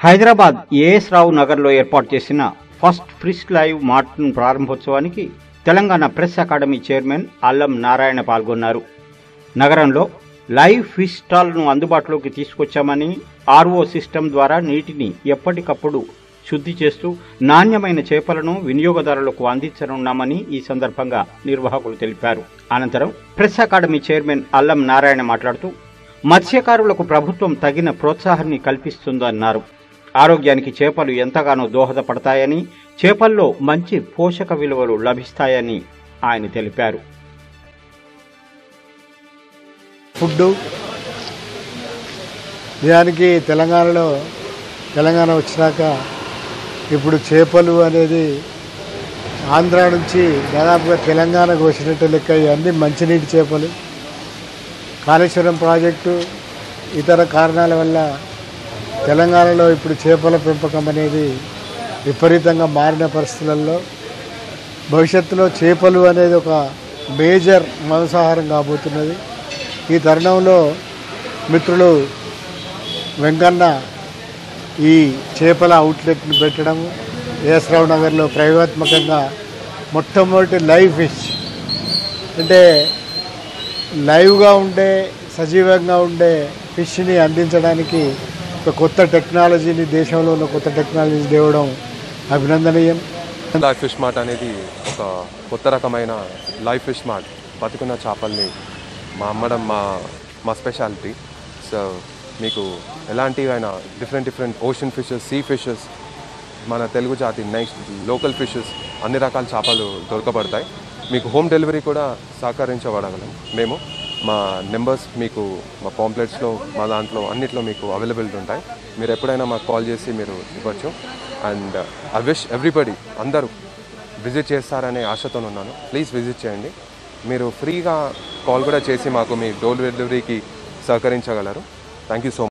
Hyderabad as రావు నగర్లో ఏర్పాటు చేసిన ఫస్ట్ ఫ్రిష్ లైవ్ మార్ట్ ప్రారంభోత్సవానికి తెలంగాణ ప్రెస్ అకాడమీ చైర్మన్ అల్లం నారాయణ పాల్గొన్నారు నగరంలో లైవ్ ఫిష్ స్టాల్ను అందుబాటులోకి తీసుకొచ్చామని ఆర్ఓ సిస్టమ్ ద్వారా నీటిని ఎప్పటికప్పుడు శుద్ధి చేస్తూ నాణ్యమైన చేపలను వినియోగదారులకు అందించనున్నామని ఈ సందర్భంగా నిర్వాహకులు తెలిపారు అనంతరం ప్రెస్ అకాడమీ చైర్మన్ అల్లం నారాయణ మాట్లాడుతూ మత్స్యకారులకు ప్రభుత్వం తగిన ప్రోత్సాహాన్ని కల్పిస్తుందన్నారు ఆరోగ్యానికి చేపలు ఎంతగానో దోహదపడతాయని చేపల్లో మంచి పోషక విలువలు లభిస్తాయని ఆయన తెలిపారు ఫుడ్డు దానికి తెలంగాణలో తెలంగాణ వచ్చినాక ఇప్పుడు చేపలు అనేది ఆంధ్ర నుంచి దాదాపుగా తెలంగాణకు వచ్చినట్టు లెక్క ఇవన్నీ మంచినీటి చేపలు కాళేశ్వరం ప్రాజెక్టు ఇతర కారణాల వల్ల తెలంగాణలో ఇప్పుడు చేపల పెంపకం అనేది విపరీతంగా మారిన పరిస్థితులలో భవిష్యత్తులో చేపలు అనేది ఒక మేజర్ మాంసాహారం కాబోతున్నది ఈ తరుణంలో మిత్రులు వెంకన్న ఈ చేపల అవుట్లెట్ని పెట్టడం ఏసరావు నగర్లో ప్రయోగాత్మకంగా మొట్టమొదటి లైవ్ ఫిష్ అంటే లైవ్గా ఉండే సజీవంగా ఉండే ఫిష్ని అందించడానికి ఒక కొత్త టెక్నాలజీని దేశంలో ఉన్న కొత్త టెక్నాలజీ తేవడం అభినందనీయం లైవ్ ఫిష్ మార్ట్ అనేది ఒక కొత్త రకమైన లైవ్ ఫిష్ మార్ట్ బతుకున్న చేపల్ని మా అమ్మడం మా మా స్పెషాలిటీ సో మీకు ఎలాంటివైనా different different ocean fishes sea fishes మన తెలుగు జాతి నెక్స్ట్ లోకల్ ఫిషెస్ అన్ని రకాల చేపలు దొరకబడతాయి మీకు హోమ్ డెలివరీ కూడా సహకరించబడగలం మేము మా నెంబర్స్ మీకు మా పాంప్లెట్స్లో మా దాంట్లో అన్నిట్లో మీకు అవైలబిలిటీ ఉంటాయి మీరు ఎప్పుడైనా మాకు కాల్ చేసి మీరు ఇవ్వచ్చు అండ్ ఐ విష్ ఎవ్రీబడి అందరూ విజిట్ చేస్తారనే ఆశతో ఉన్నాను ప్లీజ్ విజిట్ చేయండి మీరు ఫ్రీగా కాల్ కూడా చేసి మాకు మీ డోర్ డెలివరీకి సహకరించగలరు థ్యాంక్ యూ సో మచ్